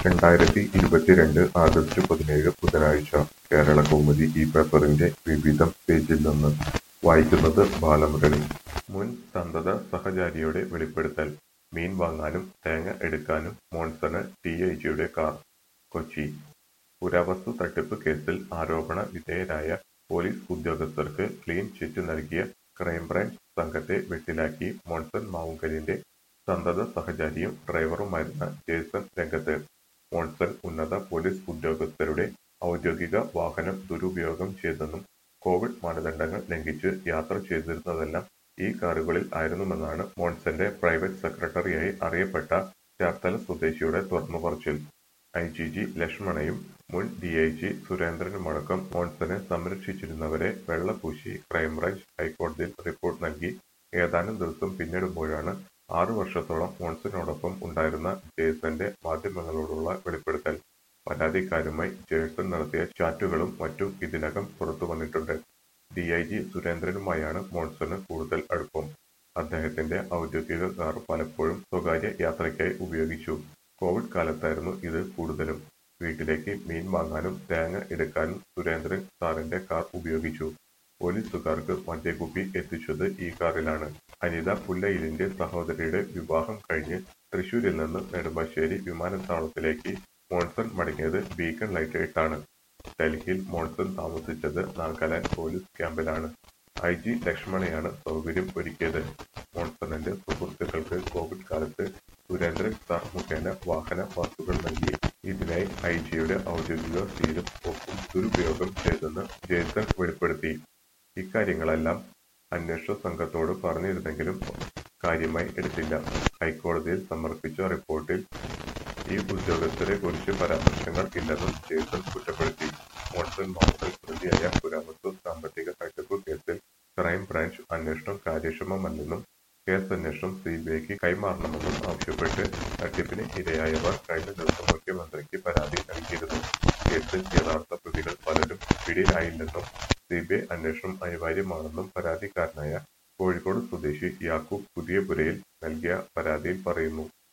രണ്ടായിരത്തി ഇരുപത്തിരണ്ട് ആഗസ്റ്റ് പതിനേഴ് ബുധനാഴ്ച കേരളകൗമുദി ഈ പേപ്പറിന്റെ വിവിധം പേജിൽ നിന്ന് വായിക്കുന്നത് ബാലമുരളി മുൻ സന്തത സഹചാരിയുടെ വെളിപ്പെടുത്തൽ മീൻ വാങ്ങാനും തേങ്ങ എടുക്കാനും മോൺസണ് ടിഐജിയുടെ കാർ കൊച്ചി പുരാവസ്തു തട്ടിപ്പ് കേസിൽ ആരോപണ വിധേയരായ പോലീസ് ഉദ്യോഗസ്ഥർക്ക് ക്ലീൻ ചിറ്റ് നൽകിയ ക്രൈംബ്രാഞ്ച് സംഘത്തെ വെട്ടിലാക്കി മോൺസൺ മാവുങ്കലിന്റെ സന്തത സഹചാരിയും ഡ്രൈവറുമായിരുന്ന ജേസൺ രംഗത്ത് മോൺസൺ ഉന്നത പോലീസ് ഉദ്യോഗസ്ഥരുടെ ഔദ്യോഗിക വാഹനം ദുരുപയോഗം ചെയ്തെന്നും കോവിഡ് മാനദണ്ഡങ്ങൾ ലംഘിച്ച് യാത്ര ചെയ്തിരുന്നതെല്ലാം ഈ കാറുകളിൽ ആയിരുന്നുമെന്നാണ് മോൺസന്റെ പ്രൈവറ്റ് സെക്രട്ടറിയായി അറിയപ്പെട്ട ചേർത്തല സ്വദേശിയുടെ തുറന്നുപറച്ചിൽ ഐ ജി ജി ലക്ഷ്മണയും മുൻ ഡി ഐ ജി സുരേന്ദ്രനുമടക്കം മോൺസനെ സംരക്ഷിച്ചിരുന്നവരെ വെള്ളപൂശി ക്രൈംബ്രാഞ്ച് ഹൈക്കോടതിയിൽ റിപ്പോർട്ട് നൽകി ഏതാനും ദിവസം പിന്നിടുമ്പോഴാണ് ആറു വർഷത്തോളം മോൺസനോടൊപ്പം ഉണ്ടായിരുന്ന ജേസന്റെ മാധ്യമങ്ങളോടുള്ള വെളിപ്പെടുത്തൽ പരാതിക്കാരുമായി ജേസൺ നടത്തിയ ചാറ്റുകളും മറ്റും ഇതിനകം പുറത്തു വന്നിട്ടുണ്ട് ഡി ഐ ജി സുരേന്ദ്രനുമായാണ് മോൺസന് കൂടുതൽ അടുപ്പം അദ്ദേഹത്തിന്റെ ഔദ്യോഗിക കാർ പലപ്പോഴും സ്വകാര്യ യാത്രയ്ക്കായി ഉപയോഗിച്ചു കോവിഡ് കാലത്തായിരുന്നു ഇത് കൂടുതലും വീട്ടിലേക്ക് മീൻ വാങ്ങാനും തേങ്ങ എടുക്കാനും സുരേന്ദ്രൻ സാറിന്റെ കാർ ഉപയോഗിച്ചു പോലീസുകാർക്ക് മദ്യക്കുപ്പി എത്തിച്ചത് ഈ കാറിലാണ് അനിത പുല്ലയിലിന്റെ സഹോദരിയുടെ വിവാഹം കഴിഞ്ഞ് തൃശൂരിൽ നിന്ന് നെടുമ്പാശ്ശേരി വിമാനത്താവളത്തിലേക്ക് മോൺസൺ മടങ്ങിയത് ബീക്കൺ ലൈറ്റായിട്ടാണ് ഡൽഹിയിൽ മോൺസൺ താമസിച്ചത് നാഗാലാൻഡ് പോലീസ് ക്യാമ്പിലാണ് ഐ ജി ലക്ഷ്മണയാണ് സൗകര്യം ഒരുക്കിയത് മോൺസണിന്റെ സുഹൃത്തുക്കൾക്ക് കോവിഡ് കാലത്ത് സുരേന്ദ്രൻ സാർ മുഖേന വാഹന പാസുകൾ നൽകി ഇതിനായി ഐ ജിയുടെ ഔദ്യോഗിക സീലും ഒപ്പും ദുരുപയോഗം ചെയ്തെന്ന് ജേസൺ വെളിപ്പെടുത്തി ഇക്കാര്യങ്ങളെല്ലാം അന്വേഷണ സംഘത്തോട് പറഞ്ഞിരുന്നെങ്കിലും കാര്യമായി എടുത്തില്ല ഹൈക്കോടതിയിൽ സമർപ്പിച്ച റിപ്പോർട്ടിൽ ഈ ഉദ്യോഗസ്ഥരെ കുറിച്ച് പരാമർശങ്ങൾ ഇല്ലെന്നും ജേസൺ കുറ്റപ്പെടുത്തി മോൺസൺ മാവുങ്കൽ പ്രതിയായ പുരാവസ്തു സാമ്പത്തിക തട്ടിപ്പ് കേസിൽ ക്രൈംബ്രാഞ്ച് അന്വേഷണം കാര്യക്ഷമമല്ലെന്നും കേസ് അന്വേഷണം സിബിഐക്ക് കൈമാറണമെന്നും ആവശ്യപ്പെട്ട് തട്ടിപ്പിന് ഇരയായവർ കഴിഞ്ഞ ദിവസം മുഖ്യമന്ത്രിക്ക് പരാതി നൽകിയിരുന്നു കേസിൽ യഥാർത്ഥ പ്രതികൾ പലരും പിടിയിലായില്ലെന്നും സിബിഐ അന്വേഷണം അനിവാര്യമാണെന്നും പരാതിക്കാരനായ കോഴിക്കോട് സ്വദേശി യാക്കൂബ് പുതിയപുരയിൽ നൽകിയ പരാതിയിൽ പറയുന്നു